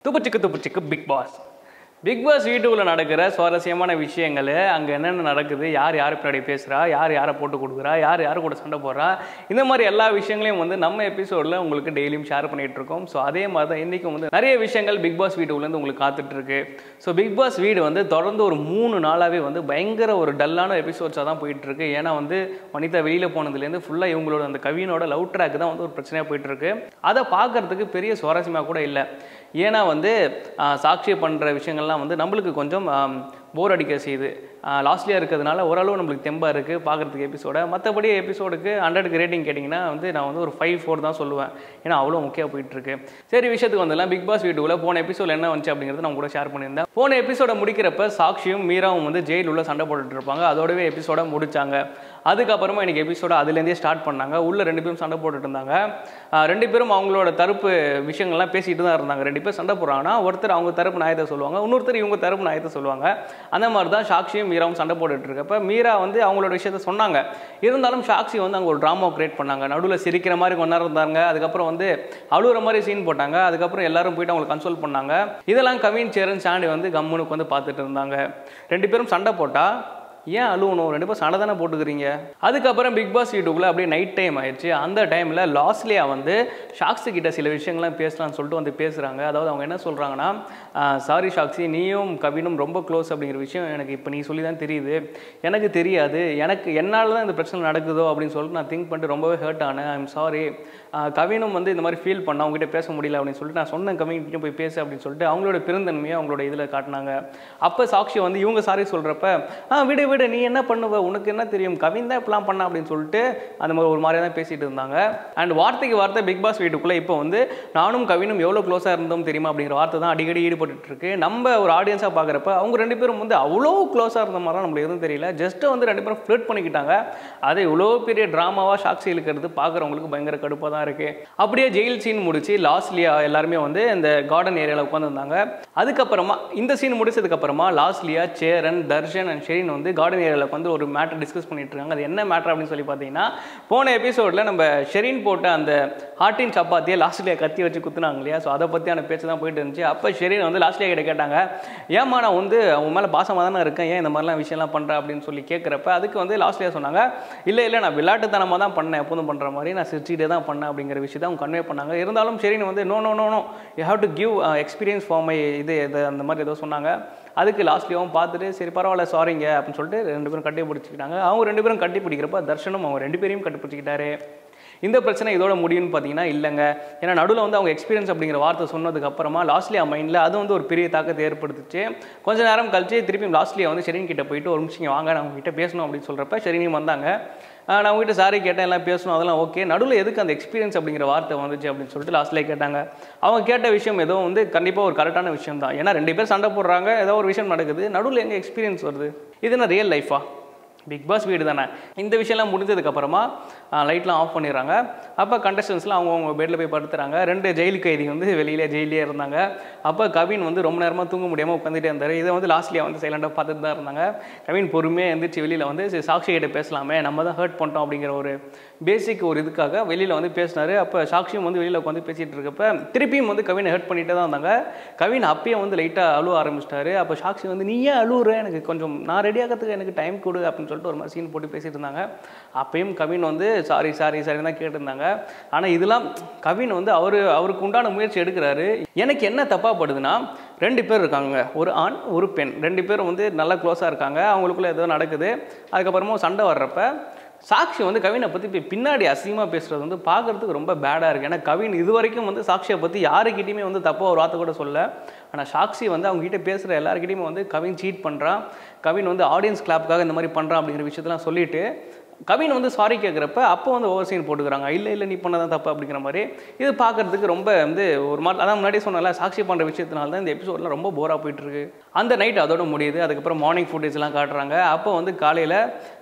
துப்புச்சிக்கு துப்புச்சிக்கு Bigg Boss Bigg Boss வீட்டுக்குள்ளே நடக்கிற சுவாரஸ்யமான விஷயங்கள் அங்கே என்னென்ன நடக்குது யார் யார் பின்னாடி பேசுகிறா யார் யாரை போட்டு கொடுக்குறா யார் யார் கூட சண்டை போடுறா இந்த மாதிரி எல்லா விஷயங்களையும் வந்து நம்ம எபிசோடில் உங்களுக்கு டெய்லியும் ஷேர் பண்ணிகிட்டு இருக்கோம் ஸோ அதே மாதிரி தான் இன்றைக்கும் வந்து நிறைய விஷயங்கள் பிக் பாஸ் வீட்டுக்குள்ளேருந்து உங்களுக்கு காத்துட்டு இருக்கு ஸோ பிக் பாஸ் வீடு வந்து தொடர்ந்து ஒரு மூணு நாளாகவே வந்து பயங்கர ஒரு டல்லான எபிசோட்ஸாக தான் போயிட்டு இருக்கு ஏன்னா வந்து வனிதா வெளியில் போனதுலேருந்து ஃபுல்லாக இவங்களோட அந்த கவினோட லவ் ட்ராக் தான் வந்து ஒரு பிரச்சனையாக போயிட்டு இருக்கு அதை பார்க்கறதுக்கு பெரிய சுவாரஸ்யமாக கூட இல்லை ஏன்னா வந்து ஆஹ், சாட்சி பண்ணுற விஷயங்கள்லாம் வந்து நம்மளுக்கு கொஞ்சம் போர் அடிக்க செய்யுது லாஸ்ட்லியாக இருக்கிறதுனால ஓரளவு நம்மளுக்கு தெம்பாக இருக்குது பார்க்குறதுக்கு எபிசோட மற்றபடி எபிசோடுக்கு ஹண்ட்ரடுக்கு ரேட்டிங் கேட்டிங்கன்னா வந்து நான் வந்து ஒரு ஃபைவ் ஃபோர் தான் சொல்லுவேன் ஏன்னா அவ்வளோ முக்கியம் போயிட்டு இருக்கு சரி விஷயத்துக்கு வந்தெல்லாம் பிக் பாஸ் வீட்டுக்குள்ள போன எபிசோட் என்ன வந்துச்சு அப்படிங்கிறது நான் கூட ஷேர் பண்ணியிருந்தேன் போன எபிசோட முடிக்கிறப்ப சாக்ஷியும் மீராவும் வந்து ஜெயில் உள்ள சண்டை போட்டுட்டு இருப்பாங்க அதோடவே எபிசோட முடிச்சாங்க அதுக்கப்புறமா இன்னைக்கு எபிசோட அதுலேருந்தே ஸ்டார்ட் பண்ணாங்க உள்ள ரெண்டு பேரும் சண்டை போட்டுட்டு இருந்தாங்க ஆஹ் ரெண்டு பேரும் அவங்களோட தரப்பு விஷயங்கள்லாம் பேசிட்டு தான் இருந்தாங்க ரெண்டு பேர் சண்டை போடுறாங்கன்னா ஒருத்தர் அவங்க தரப்பு நியாயத்தை சொல்லுவாங்க இன்னொருத்தர் இவங்க தரப்பு நியாயத்தை சொல்லுவாங்க அந்த மாதிரி தான் சாக்ஷியும் மீராவும் சண்டை போட்டுட்டு இருக்கப்ப மீரா வந்து அவங்களோட விஷயத்த சொன்னாங்க இருந்தாலும் சாக்ஷி வந்து அங்கே ஒரு ட்ராமா கிரியேட் பண்ணாங்க நடுவில் சிரிக்கிற மாதிரி கொஞ்ச நேரம் இருந்தாங்க அதுக்கப்புறம் வந்து அழுகுற மாதிரி சீன் போட்டாங்க அதுக்கப்புறம் எல்லாரும் போயிட்டு அவங்களை கன்சோல் பண்ணாங்க இதெல்லாம் கவின் சேரன் சாண்டி வந்து கம்முனுக்கு வந்து பார்த்துட்டு இருந்தாங்க ரெண்டு பேரும் சண்டை போட்டா ஏன் அழுவணும் ரெண்டு பேரும் சண்டை தானே போட்டுக்கிறீங்க அதுக்கப்புறம் பிக் பாஸ் யூடியூப்ல அப்படியே நைட் டைம் ஆயிடுச்சு அந்த டைமில் லாஸ்ட்லியா வந்து ஷாக்ஸி கிட்ட சில விஷயங்கள்லாம் பேசலாம்னு சொல்லிட்டு வந்து பேசுகிறாங்க அதாவது அவங்க என்ன சொல்கிறாங்கன்னா சாரி ஷாக்ஸி நீயும் கவினும் ரொம்ப க்ளோஸ் அப்படிங்கிற விஷயம் எனக்கு இப்போ நீ சொல்லி தான் தெரியுது எனக்கு தெரியாது எனக்கு என்னால் தான் இந்த பிரச்சனை நடக்குதோ அப்படின்னு சொல்லிட்டு நான் திங்க் பண்ணிட்டு ரொம்பவே ஹர்ட் ஆனேன் ஐம் சாரி கவினும் வந்து இந்த மாதிரி ஃபீல் பண்ண அவங்ககிட்ட பேச முடியல அப்படின்னு சொல்லிட்டு நான் சொன்னேன் கவின் கிட்ட போய் பேசு அப்படின்னு சொல்லிட்டு அவங்களோட பெருந்தன்மையை அவங்களோட இதில் காட்டினாங்க அப்போ சாக்ஷி வந்து இவங்க சாரி சொல்கிறப்ப ஆ விடு விடு நீ என்ன பண்ணுவ உனக்கு என்ன தெரியும் கவின் தான் இப்படிலாம் பண்ண அப்படின்னு சொல்லிட்டு அந்த மாதிரி ஒரு மாதிரியாக தான் பேசிட்டு இருந்தாங்க அண்ட் வார்த்தைக்கு வார்த்தை பிக் பாஸ் வீட்டுக்குள்ளே இப்போ வந்து நானும் கவினும் எவ்வளோ க்ளோஸாக இருந்தோம் தெரியுமா அப்படிங்கிற வார்த்தை தான் அடிக்கடி ஈடுபட்டு இருக்கு நம்ம ஒரு ஆடியன்ஸாக பார்க்குறப்ப அவங்க ரெண்டு பேரும் வந்து அவ்வளோ க்ளோஸாக இருந்த மாதிரிலாம் நம்மளுக்கு எதுவும் தெரியல ஜஸ்ட் வந்து ரெண்டு பேரும் ஃப்ளிட் பண்ணிக்கிட்டாங்க அது இவ்வளோ பெரிய ட்ராமாவாக சாக்சி இழுக்கிறது பார்க்குறவங்களுக்கு பயங்கர கடுப்பாக தான் இருக்கு அப்படியே ஜெயில் சீன் முடிச்சு லாஸ்ட்லியா எல்லாருமே வந்து இந்த கார்டன் ஏரியாவில் உட்காந்துருந்தாங்க அதுக்கப்புறமா இந்த சீன் முடிச்சதுக்கப்புறமா லாஸ்ட்லியா சேரன் தர்ஷன் அண்ட் ஷெரின் வந்து கார்டன் ஏரியாவில் வந்து ஒரு மேட்டர் டிஸ்கஸ் பண்ணிட்டு இருக்காங்க அது என்ன மேட்டர் அப்படின்னு சொல்லி பார்த்தீங்கன்னா போன எபிசோடில் நம்ம ஷெரின் போட்ட அந்த ஹாட்டின் சப்பாத்தியை லாஸ்ட்லியா கத்தி வச்சு குத்துனாங்க இல்லையா ஸோ அதை பற்றியான பேச்சு தான் போயிட்டு இருந்துச்சு அப்போ ஷெரின் வந்து லாஸ்ட்லியா கிட்ட கேட்டாங்க ஏமா நான் வந்து உன் மேலே பாசமாக தானே இருக்கேன் ஏன் இந்த மாதிரிலாம் விஷயம்லாம் பண்ணுறேன் அப்படின்னு சொல்லி கேட்குறப்ப அதுக்கு வந்து லாஸ்ட்லியா சொன்னாங்க இல்லை இல்லை நான் விளையாட்டுத்தனமாக தான் பண்ணேன் எப்போதும் பண்ணுற மாதிரி நான் சிரிச்சிட்டே தான் பண்ணேன் அப்படிங்கிற விஷயத்தை அவங்க கன்வே பண்ணாங்க இருந்தாலும் ஷெரின் வந்து no no no no you have to give experience for my இது இது அந்த மாதிரி ஏதோ சொன்னாங்க அதுக்கு லாஸ்ட்லியாவும் பார்த்துட்டு சரி பரவாயில்ல சாரிங்க அப்படின்னு சொல்லிட்டு ரெண்டு பேரும் கட்டி பிடிச்சிக்கிட்டாங்க அவங்க ரெண்டு பேரும் கட்டி பிடிக்கிறப்ப தர்ஷனும் அவங்க ரெண்டு பேரையும் கட்டி பிடிச்சிக்கிட்டாரு இந்த பிரச்சனை இதோட முடியும்னு பார்த்தீங்கன்னா இல்லைங்க ஏன்னா நடுவில் வந்து அவங்க எக்ஸ்பீரியன்ஸ் அப்படிங்கிற வார்த்தை சொன்னதுக்கு அப்புறமா லாஸ்ட்லியா மைண்டில் அது வந்து ஒரு பெரிய தாக்கத்தை ஏற்படுத்துச்சு கொஞ்ச நேரம் கழிச்சு திருப்பி லாஸ்ட்லியா வந்து ஷெரின் கிட்ட போயிட்டு ஒரு நிமிஷம் இங்க வாங்க நான் உங்ககிட்ட பேசணும் அப்படின்னு சொல்கிறப்ப ஷெரினியும் வந்தாங்க ஆஹ் நான் உங்ககிட்ட சாரி கேட்டேன் எல்லாம் பேசணும் அதெல்லாம் ஓகே நடுவில் எதுக்கு அந்த எக்ஸ்பீரியன்ஸ் அப்படிங்கிற வார்த்தை வந்துச்சு அப்படின்னு சொல்லிட்டு லாஸ்ட்லேயே கேட்டாங்க அவங்க கேட்ட விஷயம் ஏதோ வந்து கண்டிப்பாக ஒரு கரெக்டான விஷயம் தான் ஏன்னா ரெண்டு பேர் சண்டை போடுறாங்க ஏதோ ஒரு விஷயம் நடக்குது நடுவில் எங்கே எக்ஸ்பீரியன்ஸ் வருது இது என்ன ரியல் லைஃபா பிக் பாஸ் வீடு தானே இந்த விஷயம்லாம் முடிஞ்சதுக்கப்புறமா லைட்லாம் ஆஃப் பண்ணிடுறாங்க அப்போ கண்டஸ்டன்ஸ்லாம் அவங்கவுங்க பெட்டில் போய் படுத்துறாங்க ரெண்டு ஜெயில் கைதி வந்து வெளியிலே ஜெயிலே இருந்தாங்க அப்போ கவின் வந்து ரொம்ப நேரமாக தூங்க முடியாமல் உட்காந்துட்டே இருந்தார் இதை வந்து லாஸ்ட்லியாக வந்து சைலண்டாக பார்த்துட்டு தான் இருந்தாங்க கவின் பொறுமையாக எழுந்திரிச்சு வெளியில் வந்து சரி சாக்ஷி கிட்ட பேசலாமே நம்ம தான் ஹர்ட் பண்ணிட்டோம் அப்படிங்கிற ஒரு பேசிக் ஒரு இதுக்காக வெளியில் வந்து பேசினார் அப்போ சாக்ஷியும் வந்து வெளியில் உட்காந்து பேசிகிட்டு இருக்கப்ப திருப்பியும் வந்து கவினை ஹர்ட் பண்ணிட்டே தான் இருந்தாங்க கவின் அப்பயே வந்து லைட்டாக அழுவ ஆரம்பிச்சிட்டாரு அப்போ சாக்ஷி வந்து நீ ஏன் அழுவுற எனக்கு கொஞ்சம் நான் ரெடி ஆகிறதுக்கு எனக்கு டைம் கொடு அப்படின்னு சொல்லிட்டு ஒரு மாதிரி சீன் போட்டு பேசிட்டு இருந்தாங்க அப்பயும் கவின் வந்து சாரி சாரி சாரி தான் கேட்டிருந்தாங்க ஆனால் இதெல்லாம் கவின் வந்து அவர் அவருக்கு உண்டான முயற்சி எடுக்கிறாரு எனக்கு என்ன தப்பாக படுதுன்னா ரெண்டு பேர் இருக்காங்க ஒரு ஆண் ஒரு பெண் ரெண்டு பேரும் வந்து நல்லா க்ளோஸாக இருக்காங்க அவங்களுக்குள்ள ஏதோ நடக்குது அதுக்கப்புறமா சண்டை வர்றப்ப சாக்ஷி வந்து கவினை பற்றி இப்போ பின்னாடி அசிங்கமாக பேசுகிறது வந்து பார்க்குறதுக்கு ரொம்ப பேடாக இருக்குது ஏன்னா கவின் இது வரைக்கும் வந்து சாக்ஷியை பற்றி யாருக்கிட்டையுமே வந்து தப்பாக ஒரு வார்த்தை கூட சொல்ல ஆனால் சாக்ஷி வந்து அவங்க கிட்ட பேசுகிற எல்லாருக்கிட்டையுமே வந்து கவின் சீட் பண்ணுறான் கவின் வந்து ஆடியன்ஸ் கிளாப்புக்காக இந்த மாதிரி பண்ணுறான் அப்படிங்கிற விஷயத்தெல்லாம் சொல்லிட்டு கவின் வந்து சாரி கேட்குறப்ப அப்போ வந்து ஓவர் சீன் போட்டுக்கிறாங்க இல்லை இல்லை நீ பண்ணதான் தப்பு அப்படிங்கிற மாதிரி இது பார்க்கறதுக்கு ரொம்ப வந்து ஒரு மாதிரி அதான் முன்னாடி சொன்னல சாட்சி பண்ணுற விஷயத்தினால தான் இந்த எபிசோட்லாம் ரொம்ப போராக போயிட்டு இருக்கு அந்த நைட் அதோட முடியுது அதுக்கப்புறம் மார்னிங் ஃபுட்டேஜ்லாம் காட்டுறாங்க அப்போ வந்து காலையில்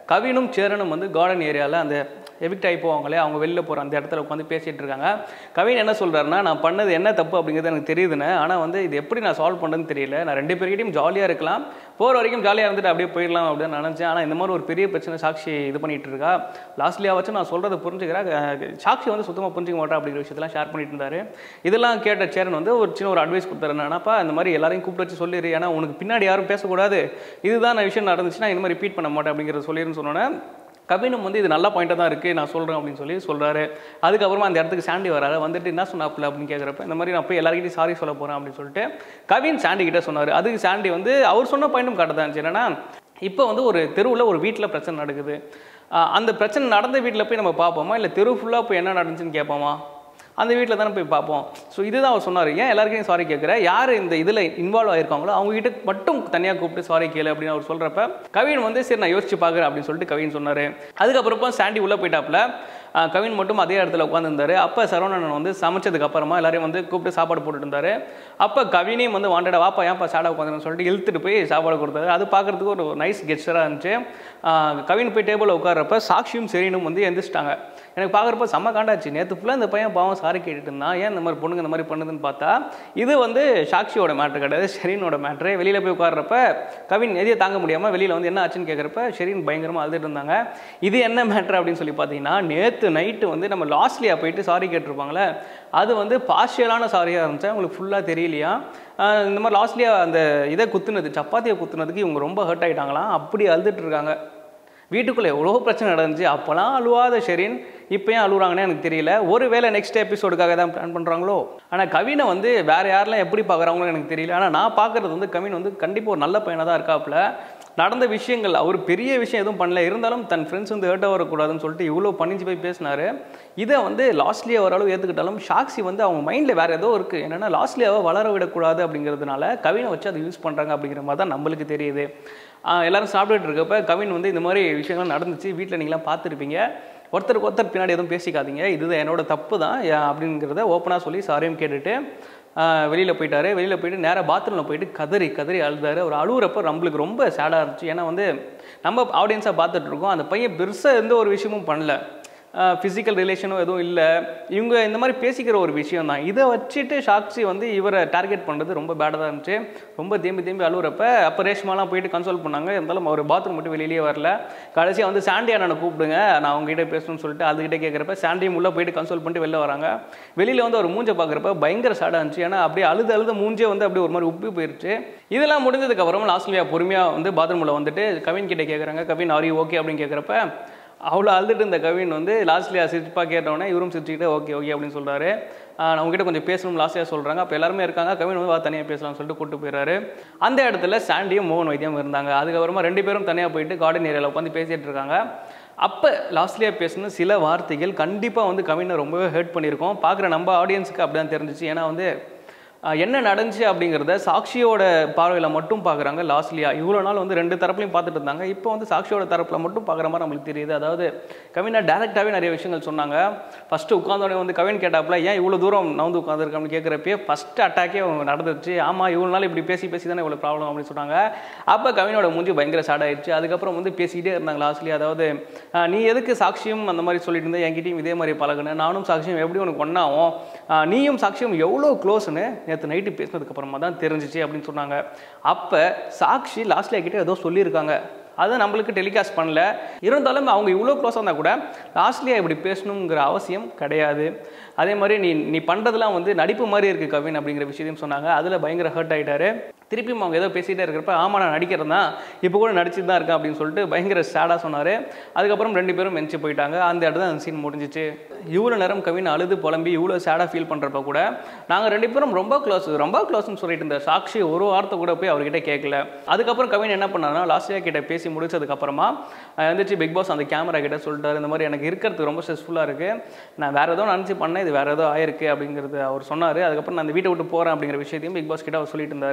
கவினும் சேரனும் வந்து கார்டன் ஏரியாவில் அந்த எவிக்ட் ஆகி போவாங்களே அவங்க வெளில போகிற அந்த இடத்துல உட்காந்து பேசிகிட்டு இருக்காங்க கவின் என்ன சொல்கிறாருன்னா நான் பண்ணது என்ன தப்பு அப்படிங்கிறது எனக்கு தெரியுதுன்னு ஆனால் வந்து இது எப்படி நான் சால்வ் பண்ணுறதுன்னு தெரியல நான் ரெண்டு பேர்கிட்டையும் ஜாலியாக இருக்கலாம் போகிற வரைக்கும் ஜாலியாக இருந்துட்டு அப்படியே போயிடலாம் அப்படின்னு நினச்சேன் ஆனால் இந்த மாதிரி ஒரு பெரிய பிரச்சனை சாட்சி இது பண்ணிட்டு இருக்கா லாஸ்ட்லியாக வச்சு நான் சொல்கிறத புரிஞ்சுக்கிறேன் அஹ் சாட்சி வந்து சுத்தமாக புரிஞ்சுக்க மாட்டா அப்படிங்கிற விஷயத்தெல்லாம் ஷேர் பண்ணிட்டு இருந்தாரு இதெல்லாம் கேட்ட சேரன் வந்து ஒரு சின்ன ஒரு அட்வைஸ் கொடுத்தாரு என்னப்பா இந்த மாதிரி எல்லாரையும் கூப்பிட்டு வச்சு சொல்லிடு ஏன்னா உனக்கு பின்னாடி யாரும் பேசக்கூடாது இதுதான் நான் விஷயம் நடந்துச்சுன்னா இந்த மாதிரி ரிப்பீட் பண்ண மாட்டேன் அப்படிங்கிறத சொல்லிருன்னு சொன்னோன்னே கவினும் வந்து இது நல்ல பாயிண்ட்டாக தான் இருக்குது நான் சொல்கிறேன் அப்படின்னு சொல்லி சொல்கிறாரு அதுக்கப்புறமா அந்த இடத்துக்கு சாண்டி வராரு வந்துட்டு என்ன சொன்னாப்புல அப்படின்னு கேட்குறப்ப இந்த மாதிரி நான் போய் எல்லாருக்கிட்டையும் சாரி சொல்ல போகிறேன் அப்படின்னு சொல்லிட்டு கவின் சாண்டி கிட்ட சொன்னார் அதுக்கு சாண்டி வந்து அவர் சொன்ன பாயிண்ட்டும் கரெக்டாக தான் இருந்துச்சு என்னன்னா இப்போ வந்து ஒரு தெருவில் ஒரு வீட்டில் பிரச்சனை நடக்குது ஆஹ் அந்த பிரச்சனை நடந்த வீட்டில் போய் நம்ம பார்ப்போமா இல்லை தெரு ஃபுல்லாக போய் என்ன நடந்துச்சுன்னு கேட்போமா அந்த வீட்டில் தானே போய் பார்ப்போம் ஸோ இதுதான் அவர் சொன்னார் ஏன் எல்லாருக்கையும் சாரி கேட்குற யார் இந்த இதில் இன்வால்வ் ஆயிருக்காங்களோ அவங்க கிட்ட மட்டும் தனியாக கூப்பிட்டு சாரி கேளு அப்படின்னு அவர் சொல்கிறப்ப கவின் வந்து சரி நான் யோசிச்சு பார்க்குறேன் அப்படின்னு சொல்லிட்டு கவின் சொன்னார் அதுக்கப்புறமா சாண்டி உள்ளே போயிட்டாப்புல ஆஹ் கவின் மட்டும் அதே இடத்துல உட்காந்துருந்தாரு அப்போ சரவணன் வந்து சமைச்சதுக்கு அப்புறமா எல்லாரையும் வந்து கூப்பிட்டு சாப்பாடு போட்டுட்டு இருந்தாரு அப்போ கவினையும் வந்து வாண்டடா வாப்பா ஏன்ப்பா சாடா உட்காந்துன்னு சொல்லிட்டு இழுத்துட்டு போய் சாப்பாடு கொடுத்தாரு அது பார்க்கறதுக்கு ஒரு நைஸ் கெஸ்டராக இருந்துச்சு ஆஹ் கவின் போய் டேபிளில் உட்கார்றப்ப சாக்ஷியும் செரீனும் வந்து எந்திரிச்சிட்டாங்க எனக்கு பார்க்குறப்ப செம்ம காண்டாச்சு நேற்று ஃபுல்லாக இந்த பையன் பாவம் சாரி கேட்டுட்டு இருந்தான் ஏன் இந்த மாதிரி பொண்ணுங்க இந்த மாதிரி பண்ணுதுன்னு பார்த்தா இது வந்து சாக்ஷியோட மேட்ரு கிடையாது ஷெரீனோட மேட்ரு வெளியில் போய் உட்கார்றப்ப கவின் எதையை தாங்க முடியாமல் வெளியில் வந்து என்ன ஆச்சுன்னு கேட்குறப்ப ஷெரீன் பயங்கரமாக அழுதுட்டு இருந்தாங்க இது என்ன மேட்ரு அப்படின்னு சொல்லி பார்த்தீங்கன்னா நேற்று நைட்டு வந்து நம்ம லாஸ்ட்லியாக போயிட்டு சாரி கேட்டிருப்பாங்களே அது வந்து பார்ஷியலான சாரியாக இருந்துச்சு அவங்களுக்கு ஃபுல்லாக தெரியலையா ஆஹ் இந்த மாதிரி லாஸ்ட்லியாக அந்த இதை குத்துனது சப்பாத்தியை குத்துனதுக்கு இவங்க ரொம்ப ஹர்ட் ஆகிட்டாங்களாம் அப்படி அழுதுட்டு இருக்காங்க வீட்டுக்குள்ளே எவ்வளோ பிரச்சனை நடந்துச்சு அப்போலாம் அழுவாத ஷெரீன் இப்போ ஏன் அழுகுறாங்கன்னு எனக்கு தெரியல ஒருவேளை நெக்ஸ்ட் எபிசோடுக்காக தான் பிளான் பண்ணுறாங்களோ ஆனால் கவினை வந்து வேறு யாரெல்லாம் எப்படி பார்க்குறாங்களோ எனக்கு தெரியல ஆனால் நான் பார்க்குறது வந்து கவின் வந்து கண்டிப்பாக ஒரு நல்ல பையனாக தான் இருக்காப்புல நடந்த விஷயங்கள் அவர் பெரிய விஷயம் எதுவும் பண்ணல இருந்தாலும் தன் ஃப்ரெண்ட்ஸ் வந்து ஹேர்ட் வரக்கூடாதுன்னு சொல்லிட்டு இவ்வளோ பணிஞ்சு போய் பேசினாரு இதை வந்து லாஸ்ட்லியே ஓரளவு ஏற்றுக்கிட்டாலும் ஷாக்ஸி வந்து அவங்க மைண்டில் வேறு ஏதோ இருக்குது என்னென்னா லாஸ்ட்லியாவை வளர விடக்கூடாது அப்படிங்கிறதுனால கவினை வச்சு அதை யூஸ் பண்ணுறாங்க அப்படிங்கிற மாதிரி தான் நம்மளுக்கு தெரியுது ஆஹ் எல்லாரும் சாப்பிட்டுட்டு இருக்கப்ப கவின் வந்து இந்த மாதிரி விஷயங்கள் நடந்துச்சு வீட்டில் நீங்களாம் பார்த்துருப்பீங்க ஒருத்தருக்கு ஒருத்தர் பின்னாடி எதுவும் பேசிக்காதீங்க இதுதான் என்னோட தப்பு தான் ஏன் அப்படிங்கிறத ஓப்பனாக சொல்லி சாரியும் கேட்டுட்டு வெளியில் போயிட்டாரு வெளியில் போயிட்டு நேராக பாத்ரூமில் போயிட்டு கதறி கதறி அழுதாரு அவர் அழுகுறப்ப நம்மளுக்கு ரொம்ப சேடாக இருந்துச்சு ஏன்னா வந்து நம்ம ஆடியன்ஸாக பார்த்துட்டு இருக்கோம் அந்த பையன் பெருசாக எந்த ஒரு விஷயமும் பண்ணல ஃபிசிக்கல் ரிலேஷனும் எதுவும் இல்லை இவங்க இந்த மாதிரி பேசிக்கிற ஒரு விஷயம் தான் இதை வச்சுட்டு சாக்ஷி வந்து இவரை டார்கெட் பண்ணுறது ரொம்ப பேடாக தான் இருந்துச்சு ரொம்ப தேம்பி தேம்பி அழுகுறப்ப அப்போ ரேஷ்மாலாம் போயிட்டு கன்சல்ட் பண்ணாங்க இருந்தாலும் அவர் பாத்ரூம் மட்டும் வெளியிலேயே வரல கடைசியாக வந்து சாண்டி அண்ணனை கூப்பிடுங்க நான் அவங்ககிட்ட பேசணும்னு சொல்லிட்டு அதுகிட்ட கேட்குறப்ப சாண்டியும் உள்ளே போயிட்டு கன்சல்ட் பண்ணிட்டு வெளில வராங்க வெளியில் வந்து அவர் மூஞ்சை பார்க்குறப்ப பயங்கர சேடாக இருந்துச்சு ஏன்னா அப்படியே அழுது அழுத மூஞ்சே வந்து அப்படியே ஒரு மாதிரி உப்பி போயிருச்சு இதெல்லாம் முடிஞ்சதுக்கப்புறம் லாஸ்ட்லியா பொறுமையாக வந்து பாத்ரூமில் வந்துட்டு கவின் கிட்ட கேட்குறாங்க கவின் ஆரி ஓகே அப்படின்னு கேட்குறப்ப அவ்வளோ அழுதுட்டு இருந்த கவின் வந்து லாஸ்ட்லியாக சிரிப்பா கேட்டோடனே இவரும் சிரிச்சுக்கிட்டு ஓகே ஓகே அப்படின்னு சொல்கிறாரு நான் உங்ககிட்ட கொஞ்சம் பேசணும் லாஸ்ட்லியாக சொல்கிறாங்க அப்போ எல்லாருமே இருக்காங்க கவின் வந்து வா தனியாக பேசலாம்னு சொல்லிட்டு கூட்டு போயிடுறாரு அந்த இடத்துல சாண்டியும் மோகன் வைத்தியம் இருந்தாங்க அதுக்கப்புறமா ரெண்டு பேரும் தனியாக போயிட்டு கார்டன் ஏரியாவில் உட்காந்து பேசிகிட்டு இருக்காங்க அப்போ லாஸ்ட்லியாக பேசின சில வார்த்தைகள் கண்டிப்பாக வந்து கவினை ரொம்பவே ஹர்ட் பண்ணியிருக்கோம் பார்க்குற நம்ம ஆடியன்ஸுக்கு அப்படி தான் தெரிஞ்சிச்சு ஏன்னா வந்து ஆஹ் என்ன நடந்துச்சு அப்படிங்கிறத சாக்ஷியோட பார்வையில் மட்டும் பார்க்குறாங்க லாஸ்ட்லியா இவ்வளோ நாள் வந்து ரெண்டு தரப்புலையும் பார்த்துட்டு இருந்தாங்க இப்போ வந்து சாக்ஷியோட தரப்பில் மட்டும் பார்க்குற மாதிரி நம்மளுக்கு தெரியுது அதாவது கவினா டேரெக்டாகவே நிறைய விஷயங்கள் சொன்னாங்க ஃபஸ்ட்டு உட்காந்தோடனே வந்து கவின் கேட்டாப்புல ஏன் இவ்வளோ தூரம் நவுந்து உட்காந்துருக்கோம்னு கேட்குறப்பே ஃபஸ்ட்டு அட்டாக்கே நடந்துச்சு ஆமாம் இவ்வளோ நாள் இப்படி பேசி பேசி தானே இவ்வளோ ப்ராப்ளம் அப்படின்னு சொன்னாங்க அப்போ கவினோட மூஞ்சி பயங்கர சாட் ஆயிடுச்சு அதுக்கப்புறம் வந்து பேசிக்கிட்டே இருந்தாங்க லாஸ்ட்லி அதாவது ஆஹ் நீ எதுக்கு சாக்ஷியும் அந்த மாதிரி சொல்லிட்டு இருந்த என்கிட்டயும் இதே மாதிரி பழகுன நானும் சாக்ஷியும் எப்படி உனக்கு ஒன்றாகும் நீயும் சாக்ஷியும் எவ்வளோ க்ளோஸ்னு நேற்று நைட்டு பேசினதுக்கு அப்புறமா தான் தெரிஞ்சிச்சு அப்படின்னு சொன்னாங்க அப்போ சாக்ஷி லாஸ்ட்ல கிட்ட ஏதோ சொல்லியிருக்காங்க அதை நம்மளுக்கு டெலிகாஸ்ட் பண்ணல இருந்தாலும் அவங்க இவ்வளோ க்ளோஸாக இருந்தால் கூட லாஸ்ட்லியாக இப்படி பேசணுங்கிற அவசியம் கிடையாது அதே மாதிரி நீ நீ பண்ணுறதுலாம் வந்து நடிப்பு மாதிரி இருக்குது கவின் அப்படிங்கிற விஷயத்தையும் சொன்னாங்க அதில் பயங்கர ஹர்ட் ஆகிட்டாரு திருப்பியும் அவங்க ஏதோ பேசிகிட்டே இருக்கிறப்ப ஆமாம் நான் நடிக்கிறேன் தான் இப்போ கூட நடிச்சுட்டு தான் இருக்கேன் அப்படின்னு சொல்லிட்டு பயங்கர சேடாக சொன்னார் அதுக்கப்புறம் ரெண்டு பேரும் மென்ச்சு போயிட்டாங்க அந்த இடத்துல அந்த சீன் முடிஞ்சிச்சு இவ்வளோ நேரம் கவின் அழுது புலம்பி இவ்வளோ சேடாக ஃபீல் பண்ணுறப்ப கூட நாங்கள் ரெண்டு பேரும் ரொம்ப க்ளோஸ் ரொம்ப க்ளோஸ்னு சொல்லிட்டு இருந்த சாக்ஷி ஒரு வார்த்தை கூட போய் அவர்கிட்ட கேட்கல அதுக்கப்புறம் கவின் என்ன பண்ணாருன்னா லாஸ்ட் கிட்ட பேசி முடிச்சதுக்கப்புறமா வந்துச்சு பிக் பாஸ் அந்த கேமரா கிட்ட சொல்லிட்டாரு இந்த மாதிரி எனக்கு இருக்கிறதுக்கு ரொம்ப ஸ்ட்ரெஸ்ஃபுல்லாக இருக்குது நான் வேறு ஏதோ நினச்சி பண்ணேன் இது வேறு ஏதோ ஆயிருக்கு அப்படிங்கிறது அவர் சொன்னார் அதுக்கப்புறம் நான் அந்த வீட்டை விட்டு போகிறேன் அப்படிங்கிற விஷயத்தையும் பிக் பாஸ் கிட்ட அவர் சொல்லிட்டு இருந்தார்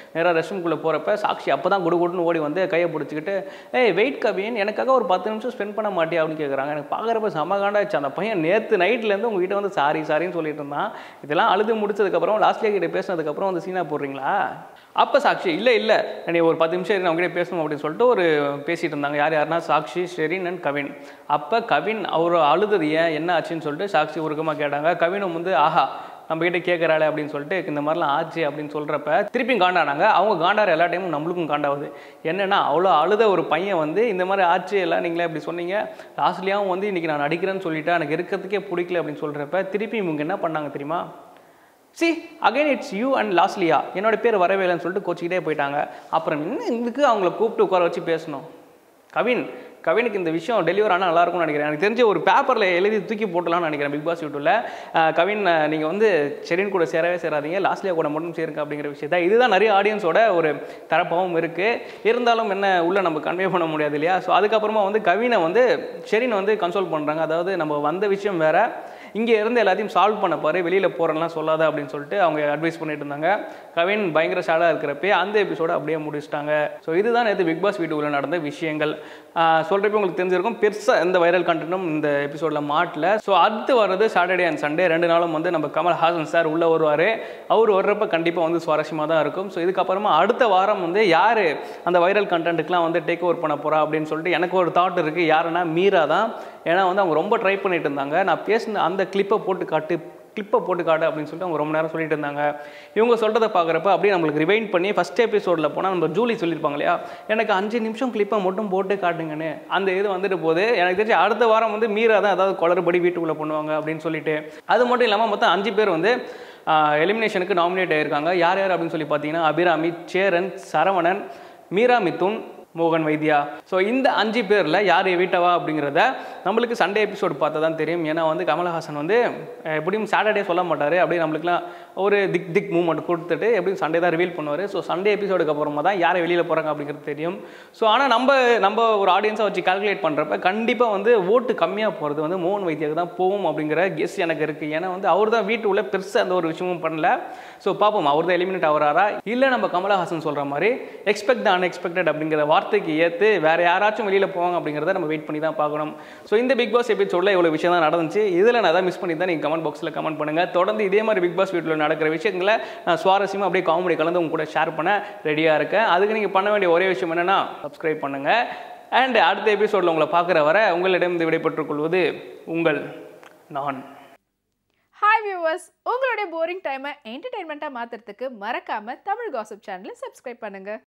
நேராக ரெஸ்ட் ரூம்குள்ளே போகிறப்ப சாக்ஷி அப்போ தான் குடு குடுன்னு ஓடி வந்து கையை பிடிச்சிக்கிட்டு ஏய் வெயிட் கவின் எனக்காக ஒரு பத்து நிமிஷம் ஸ்பெண்ட் பண்ண மாட்டியா அப்படின்னு கேட்குறாங்க எனக்கு பார்க்குறப்ப செம காண்டாச்சு அந்த பையன் நேற்று நைட்லேருந்து உங்ககிட்ட வந்து சாரி சாரின்னு சொல்லிட்டு இருந்தான் இதெல்லாம் அழுது முடிச்சதுக்கப்புறம் லாஸ்ட்லேயே கிட்ட பேசினதுக்கப்புறம் வந்து சீனா போடுறீங்களா அப்போ சாக்ஷி இல்லை இல்லை நீ ஒரு பத்து நிமிஷம் இரு, அவங்ககிட்ட பேசணும் அப்படின்னு சொல்லிட்டு ஒரு பேசிட்டு இருந்தாங்க யார் யாருன்னா சாக்ஷி ஷெரின் அண்ட் கவின் அப்போ கவின் அவர் அழுதது ஏன் என்ன ஆச்சுன்னு சொல்லிட்டு சாக்ஷி உருக்கமாக கேட்டாங்க கவினும் வந்து ஆஹா நம்ம கிட்ட கேட்குறாளே அப்படின்னு சொல்லிட்டு இந்த மாதிரிலாம் ஆச்சு அப்படின்னு சொல்கிறப்ப திருப்பியும் காண்டானாங்க அவங்க காண்டார எல்லா டைமும் நம்மளுக்கும் காண்டாகுது என்னன்னா அவ்வளோ அழுத ஒரு பையன் வந்து இந்த மாதிரி ஆச்சு எல்லாம் நீங்களே இப்படி சொன்னீங்க லாஸ்ட்லேயும் வந்து இன்னைக்கு நான் நடிக்கிறேன்னு சொல்லிட்டு எனக்கு இருக்கிறதுக்கே பிடிக்கல அப்படின்னு சொல்கிறப்ப திருப்பி இவங்க என்ன பண்ணாங்க தெரியுமா see again it's you and Losliya என்னோட பேர் வரவே இல்லைன்னு சொல்லிட்டு கோச்சிக்கிட்டே போயிட்டாங்க அப்புறம் இன்னும் இதுக்கு அவங்கள கூப்பிட்டு உட்கார வச்சு பேசணும் கவின் கவினுக்கு இந்த விஷயம் டெலிவர் ஆனால் நல்லா இருக்கும்னு நினைக்கிறேன் எனக்கு தெரிஞ்ச ஒரு பேப்பரில் எழுதி தூக்கி போட்டலாம்னு நினைக்கிறேன் பிக் பாஸ் யூடியூப்ல அஹ் கவின் நீங்கள் வந்து செரின் கூட சேரவே சேராதீங்க லாஸ்ட்லியா கூட மட்டும் சேருங்க அப்படிங்கிற விஷயத்த இதுதான் நிறைய ஆடியன்ஸோட ஒரு தரப்பாகவும் இருக்குது இருந்தாலும் என்ன உள்ள நம்ம கன்வே பண்ண முடியாது இல்லையா ஸோ அதுக்கப்புறமா வந்து கவினை வந்து ஷெரின் வந்து கன்சோல் பண்ணுறாங்க அதாவது நம்ம வந்த விஷயம் வேற இங்கே இருந்து எல்லாத்தையும் சால்வ் பண்ண பாரு வெளியில் போகிறேன்லாம் சொல்லாத அப்படின்னு சொல்லிட்டு அவங்க அட்வைஸ் பண்ணிட்டு இருந்தாங்க கவின் பயங்கர சேடாக இருக்கிறப்ப அந்த எபிசோட அப்படியே முடிச்சிட்டாங்க ஸோ இதுதான் நேற்று பிக் பாஸ் வீட்டுக்குள்ள நடந்த விஷயங்கள் சொல்கிறப்ப உங்களுக்கு தெரிஞ்சிருக்கும் பெருசாக எந்த வைரல் கண்டென்ட்டும் இந்த எபிசோடில் மாட்டல ஸோ அடுத்து வர்றது சாட்டர்டே அண்ட் சண்டே ரெண்டு நாளும் வந்து நம்ம கமல் ஹாசன் சார் உள்ளே வருவார் அவர் வர்றப்ப கண்டிப்பாக வந்து சுவாரஸ்யமாக தான் இருக்கும் ஸோ இதுக்கப்புறமா அடுத்த வாரம் வந்து யார் அந்த வைரல் கண்டென்ட்டுக்குலாம் வந்து டேக் ஓவர் பண்ண போகிறா அப்படின்னு சொல்லிட்டு எனக்கு ஒரு தாட் இருக்குது யாருன்னா மீரா தான் ஏன்னா வந்து அவங்க ரொம்ப ட்ரை பண்ணிட்டு இருந்தாங்க நான் பேசின அந்த கிளிப்பை போட்டு காட்டு கிளிப்பை போட்டு காட்டு அப்படின்னு சொல்லிட்டு அவங்க ரொம்ப நேரம் சொல்லிட்டு இருந்தாங்க இவங்க சொல்கிறத பார்க்குறப்ப அப்படியே நம்மளுக்கு ரிவைண்ட் பண்ணி ஃபஸ்ட் எபிசோடில் போனால் நம்ம ஜூலி சொல்லியிருப்பாங்க இல்லையா எனக்கு அஞ்சு நிமிஷம் கிளிப்பை மட்டும் போட்டு காட்டுங்கன்னு அந்த இது வந்துட்டு போகுது எனக்கு தெரிஞ்சு அடுத்த வாரம் வந்து மீரா தான் அதாவது குளறுபடி வீட்டுக்குள்ளே பண்ணுவாங்க அப்படின்னு சொல்லிட்டு அது மட்டும் இல்லாமல் மொத்தம் அஞ்சு பேர் வந்து எலிமினேஷனுக்கு நாமினேட் ஆயிருக்காங்க யார் யார் அப்படின்னு சொல்லி பார்த்தீங்கன்னா அபிராமி சேரன் சரவணன் மீரா மிதுன் மோகன் வைத்தியா ஸோ இந்த அஞ்சு பேரில் யார் வீட்டவா அப்படிங்கிறத நம்மளுக்கு சண்டே எபிசோடு பார்த்தா தான் தெரியும் ஏன்னா வந்து கமலஹாசன் வந்து அஹ், எப்படியும் சாட்டர்டே சொல்ல மாட்டார் அப்படியே நம்மளுக்குலாம் ஒரு திக் திக் மூமெண்ட் கொடுத்துட்டு எப்படியும் சண்டே தான் ரிவீல் பண்ணுவார் ஸோ சண்டே எபிசோடுக்கு அப்புறமா தான் யார் வெளியில் போகிறாங்க அப்படிங்கிறது தெரியும் ஸோ ஆனால் நம்ம நம்ம ஒரு ஆடியன்ஸை வச்சு கால்குலேட் பண்ணுறப்ப கண்டிப்பாக வந்து ஓட்டு கம்மியாக போகிறது வந்து மோகன் வைத்தியாவுக்கு தான் போகும் அப்படிங்கிற கெஸ் எனக்கு இருக்குது ஏன்னா வந்து அவர் தான் வீட்டு உள்ள பெருசாக அந்த ஒரு விஷயமும் பண்ணல ஸோ பார்ப்போம் அவர் தான் எலிமினேட் ஆகிறாரா இல்லை நம்ம கமலஹாசன் சொல்கிற மாதிரி எக்ஸ்பெக்ட் த அன்எக்ஸ்பெக்டட் அப்படிங்கிற வார்த்தைக்கு ஏற்று வேறு யாராச்சும் வெளியில் போவாங்க அப்படிங்கிறத நம்ம வெயிட் பண்ணி தான் பார்க்கணும் ஸோ இந்த பிக் பாஸ் எபிசோடில் இவ்வளோ விஷயம் தான் நடந்துச்சு இதில் நான் தான் மிஸ் பண்ணி தான் நீங்கள் கமெண்ட் பாக்ஸில் கமெண்ட் பண்ணுங்கள் தொடர்ந்து இதே மாதிரி பிக் பாஸ் வீட்டில் நடக்கிற விஷயங்களை நான் சுவாரஸ்யமாக அப்படியே காமெடி கலந்து உங்க கூட ஷேர் பண்ண ரெடியாக இருக்கேன் அதுக்கு நீங்கள் பண்ண வேண்டிய ஒரே விஷயம் என்னென்னா சப்ஸ்கிரைப் பண்ணுங்கள் அண்ட் அடுத்த எபிசோடில் உங்களை பார்க்குற வரை உங்களிடம் இருந்து விடைபெற்றுக் கொள்வது உங்கள் நான் ஹாய் வியூவர்ஸ் உங்களுடைய போரிங் டைமை என்டர்டைன்மெண்ட்டாக மாற்றுறதுக்கு மறக்காமல் தமிழ் காசிப் சேனலை சப்ஸ்கிரைப் பண்ணுங்கள்